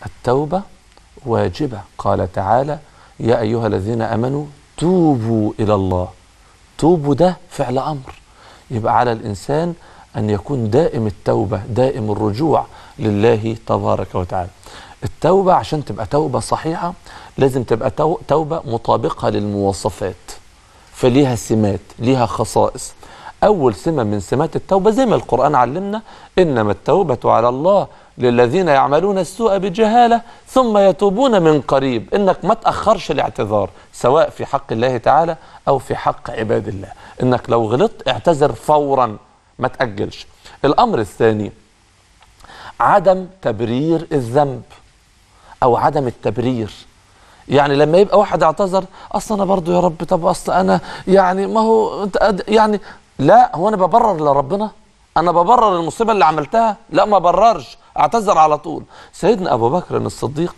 التوبة واجبة قال تعالى يا أيها الذين أمنوا توبوا إلى الله توبوا ده فعل أمر يبقى على الإنسان أن يكون دائم التوبة دائم الرجوع لله تبارك وتعالى التوبة عشان تبقى توبة صحيحة لازم تبقى تو- توبة مطابقة للمواصفات فليها سمات ليها خصائص أول سمة من سمات التوبة زي ما القرآن علمنا إنما التوبة على الله للذين يعملون السوء بجهالة ثم يتوبون من قريب إنك ما تأخرش الاعتذار سواء في حق الله تعالى أو في حق عباد الله إنك لو غلطت اعتذر فورا ما تأجلش الأمر الثاني عدم تبرير الذنب او عدم التبرير يعني لما يبقى واحد اعتذر اصل انا برضو يا رب طب اصل انا يعني ما هو انت قد- يعني لا هو انا ببرر لربنا انا ببرر المصيبه اللي عملتها لا ما بررش اعتذر على طول سيدنا ابو بكر الصديق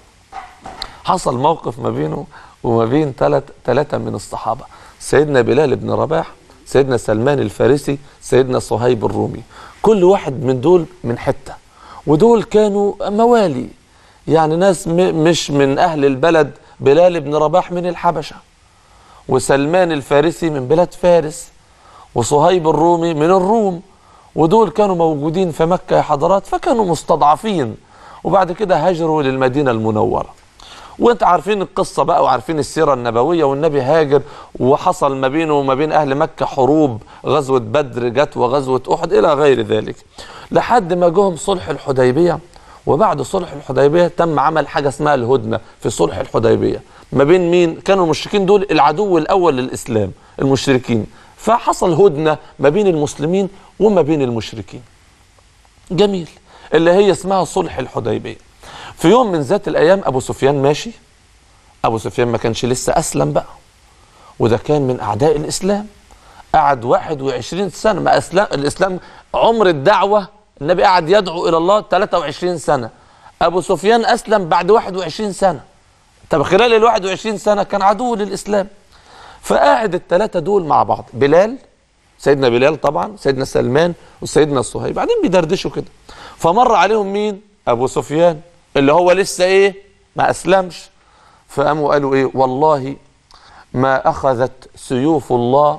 حصل موقف ما بينه وما بين ثلاث ثلاثه من الصحابه سيدنا بلال بن رباح سيدنا سلمان الفارسي سيدنا صهيب الرومي كل واحد من دول من حته ودول كانوا موالي يعني ناس م- مش من اهل البلد بلال بن رباح من الحبشه وسلمان الفارسي من بلاد فارس وصهيب الرومي من الروم ودول كانوا موجودين في مكة يا حضرات فكانوا مستضعفين وبعد كده هاجروا للمدينة المنورة وانت عارفين القصة بقى وعارفين السيرة النبوية والنبي هاجر وحصل ما بينه وما بين أهل مكة حروب غزوة بدر جت وغزوة أحد إلى غير ذلك لحد ما جهم صلح الحديبية وبعد صلح الحديبية تم عمل حاجة اسمها الهدنة في صلح الحديبية ما بين مين كانوا المشركين دول العدو الأول للإسلام المشركين فحصل هدنة ما بين المسلمين وما بين المشركين جميل اللي هي اسمها صلح الحديبية في يوم من ذات الأيام أبو سفيان ماشي أبو سفيان ما كانش لسه أسلم بقى وده كان من أعداء الإسلام قعد 21 سنة ما أسلم الإسلام عمر الدعوة النبي قعد يدعو إلى الله 23 سنة أبو سفيان أسلم بعد 21 سنة طب خلال ال 21 سنة كان عدو للإسلام فقاعد الثلاثة دول مع بعض بلال سيدنا بلال طبعا سيدنا سلمان وسيدنا صهيب بعدين بيدردشوا كده فمر عليهم مين ابو سفيان اللي هو لسه ايه ما اسلمش فقاموا قالوا ايه والله ما اخذت سيوف الله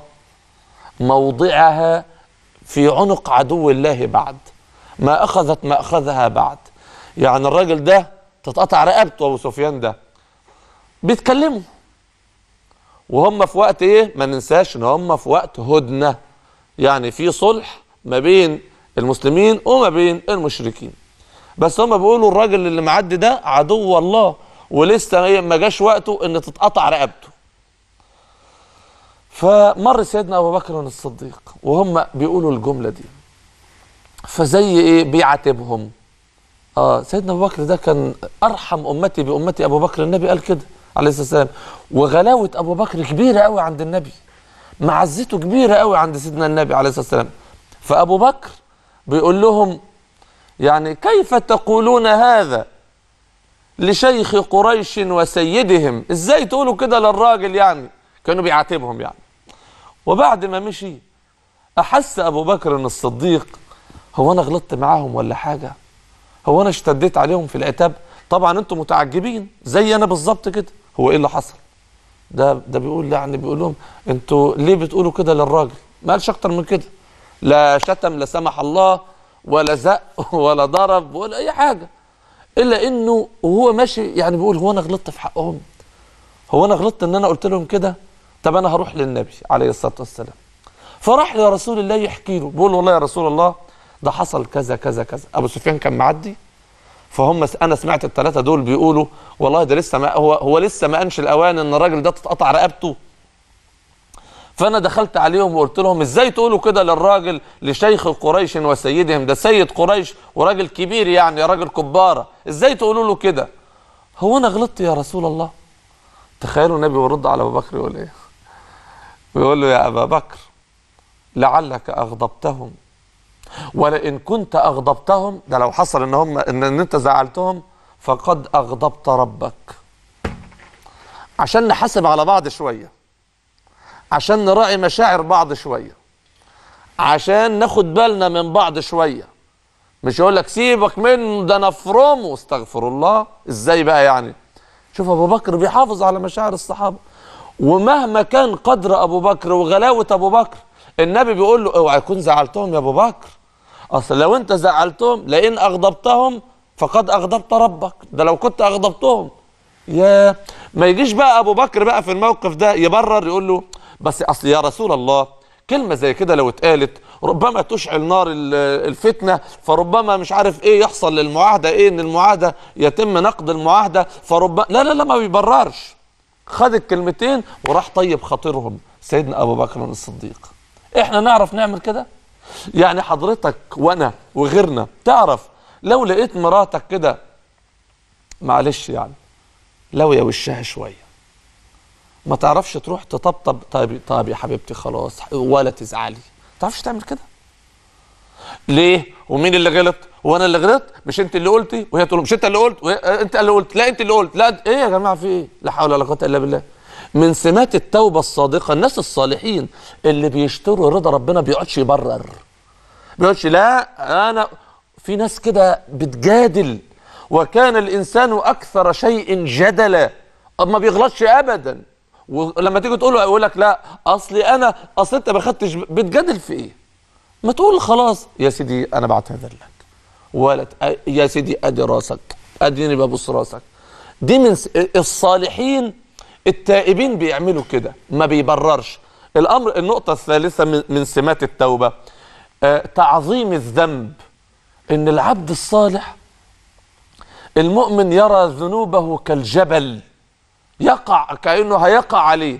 موضعها في عنق عدو الله بعد ما اخذت ما اخذها بعد يعني الراجل ده تتقطع رقبته ابو سفيان ده بيتكلموا وهم في وقت ايه ما ننساش ان هم في وقت هدنه يعني في صلح ما بين المسلمين وما بين المشركين بس هم بيقولوا الراجل اللي معدي ده عدو الله ولسه إيه ما جاش وقته ان تتقطع رقبته فمر سيدنا ابو بكر الصديق وهم بيقولوا الجمله دي فزي ايه بيعاتبهم اه سيدنا ابو بكر ده كان ارحم امتي بامتي ابو بكر النبي قال كده عليه الصلاه والسلام وغلاوه ابو بكر كبيره قوي عند النبي معزته كبيره قوي عند سيدنا النبي عليه الصلاه والسلام فابو بكر بيقول لهم يعني كيف تقولون هذا لشيخ قريش وسيدهم ازاي تقولوا كده للراجل يعني كانوا بيعاتبهم يعني وبعد ما مشي احس ابو بكر الصديق هو انا غلطت معاهم ولا حاجه هو انا اشتديت عليهم في العتاب طبعا انتم متعجبين زي انا بالظبط كده هو ايه اللي حصل ده ده بيقول يعني بيقول لهم انتوا ليه بتقولوا كده للراجل ما قالش اكتر من كده لا شتم لا سمح الله ولا زق ولا ضرب ولا اي حاجه الا انه وهو ماشي يعني بيقول هو انا غلطت في حقهم هو انا غلطت ان انا قلت لهم كده طب انا هروح للنبي عليه الصلاه والسلام فراح لرسول الله يحكي له بيقول له والله يا رسول الله ده حصل كذا كذا كذا ابو سفيان كان معدي فهم انا سمعت الثلاثه دول بيقولوا والله ده لسه ما هو هو لسه ما انش الاوان ان الراجل ده تتقطع رقبته فانا دخلت عليهم وقلت لهم ازاي تقولوا كده للراجل لشيخ قريش وسيدهم ده سيد قريش وراجل كبير يعني راجل كباره ازاي تقولوا له كده هو انا غلطت يا رسول الله تخيلوا النبي يرد على ابو بكر يقول ايه ويقول له يا ابا بكر لعلك اغضبتهم ولئن كنت اغضبتهم ده لو حصل ان هم ان, إن انت زعلتهم فقد اغضبت ربك عشان نحاسب على بعض شويه عشان نراعي مشاعر بعض شويه عشان ناخد بالنا من بعض شويه مش يقول لك سيبك منه ده نفرمه استغفر الله ازاي بقى يعني شوف ابو بكر بيحافظ على مشاعر الصحابه ومهما كان قدر ابو بكر وغلاوه ابو بكر النبي بيقول له اوعى يكون زعلتهم يا ابو بكر اصل لو انت زعلتهم لئن اغضبتهم فقد اغضبت ربك ده لو كنت اغضبتهم يا ما يجيش بقى ابو بكر بقى في الموقف ده يبرر يقول له بس اصل يا رسول الله كلمه زي كده لو اتقالت ربما تشعل نار ال- الفتنه فربما مش عارف ايه يحصل للمعاهده ايه ان المعاهده يتم نقد المعاهده فربما لا لا لا ما بيبررش خد الكلمتين وراح طيب خاطرهم سيدنا ابو بكر الصديق احنا نعرف نعمل كده يعني حضرتك وانا وغيرنا تعرف لو لقيت مراتك كده معلش يعني لو يا وشها شويه ما تعرفش تروح تطبطب طيب طيب يا حبيبتي خلاص ولا تزعلي ما تعرفش تعمل كده ليه ومين اللي غلط وانا اللي غلط مش انت اللي قلتي وهي تقول مش انت اللي قلت وهي انت اللي قلت لا انت اللي قلت لا ايه يا جماعه في ايه لا حول ولا قوه الا بالله من سمات التوبه الصادقه الناس الصالحين اللي بيشتروا رضا ربنا بيقعدش يبرر بيقولش لا انا في ناس كده بتجادل وكان الانسان اكثر شيء جدلا ما بيغلطش ابدا ولما تيجي تقول له يقول لك لا اصلي انا اصل انت ما خدتش بتجادل في ايه ما تقول خلاص يا سيدي انا بعتذر لك ولا ت- يا سيدي ادي راسك اديني ببص راسك دي من س- الصالحين التائبين بيعملوا كده ما بيبررش الامر النقطه الثالثه من, من سمات التوبه آه، تعظيم الذنب ان العبد الصالح المؤمن يرى ذنوبه كالجبل يقع كانه هيقع عليه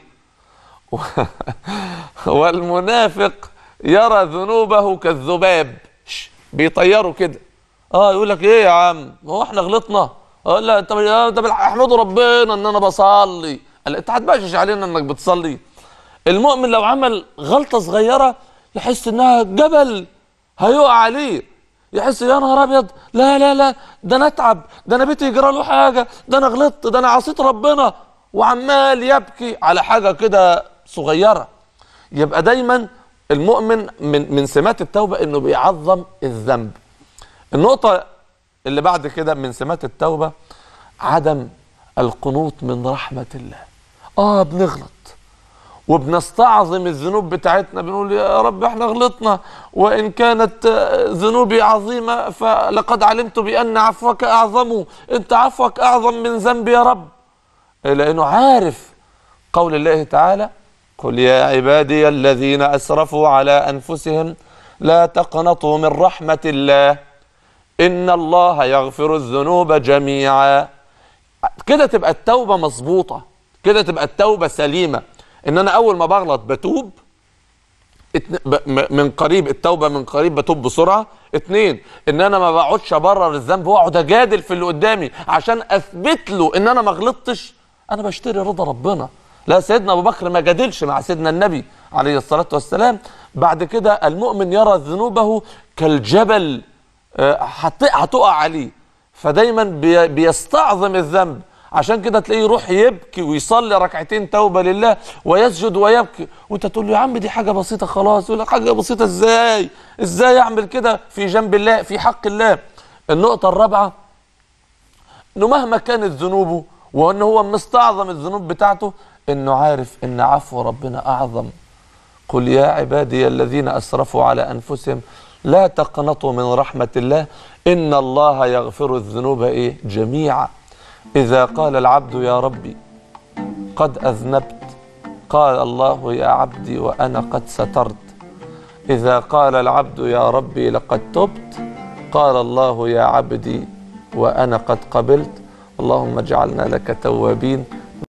والمنافق يرى ذنوبه كالذباب ش- بيطيروا كده اه يقول لك ايه يا عم هو احنا غلطنا اه لا انت آه، انت بالحق احمدوا ربنا ان انا بصلي قال انت هتبقشش علينا انك بتصلي المؤمن لو عمل غلطه صغيره يحس انها جبل هيقع عليه يحس يا نهار ابيض لا لا لا ده انا اتعب ده انا بيتي يجرى له حاجه ده انا غلطت ده انا عصيت ربنا وعمال يبكي على حاجه كده صغيره يبقى دايما المؤمن من من سمات التوبه انه بيعظم الذنب النقطه اللي بعد كده من سمات التوبه عدم القنوط من رحمه الله اه بنغلط وبنستعظم الذنوب بتاعتنا بنقول يا رب احنا غلطنا وان كانت آه، ذنوبي عظيمه فلقد علمت بان عفوك اعظم انت عفوك اعظم من ذنبي يا رب لانه عارف قول الله تعالى قل يا عبادي الذين اسرفوا على انفسهم لا تقنطوا من رحمه الله ان الله يغفر الذنوب جميعا كده تبقى التوبه مظبوطه كده تبقى التوبه سليمه ان انا اول ما بغلط بتوب اتن- ب- م- من قريب التوبه من قريب بتوب بسرعه اتنين ان انا ما بقعدش ابرر الذنب واقعد اجادل في اللي قدامي عشان اثبت له ان انا ما غلطتش انا بشتري رضا ربنا لا سيدنا ابو بكر ما جادلش مع سيدنا النبي عليه الصلاه والسلام بعد كده المؤمن يرى ذنوبه كالجبل آه، هت- هتقع عليه فدايما بي- بيستعظم الذنب عشان كده تلاقيه يروح يبكي ويصلي ركعتين توبه لله ويسجد ويبكي وانت تقول له يا عم دي حاجه بسيطه خلاص يقول لك حاجه بسيطه ازاي ازاي اعمل كده في جنب الله في حق الله النقطه الرابعه انه مهما كانت ذنوبه وان هو مستعظم الذنوب بتاعته انه عارف ان عفو ربنا اعظم قل يا عبادي الذين اسرفوا على انفسهم لا تقنطوا من رحمه الله ان الله يغفر الذنوب ايه جميعا اذا قال العبد يا ربي قد اذنبت قال الله يا عبدي وانا قد سترت اذا قال العبد يا ربي لقد تبت قال الله يا عبدي وانا قد قبلت اللهم اجعلنا لك توابين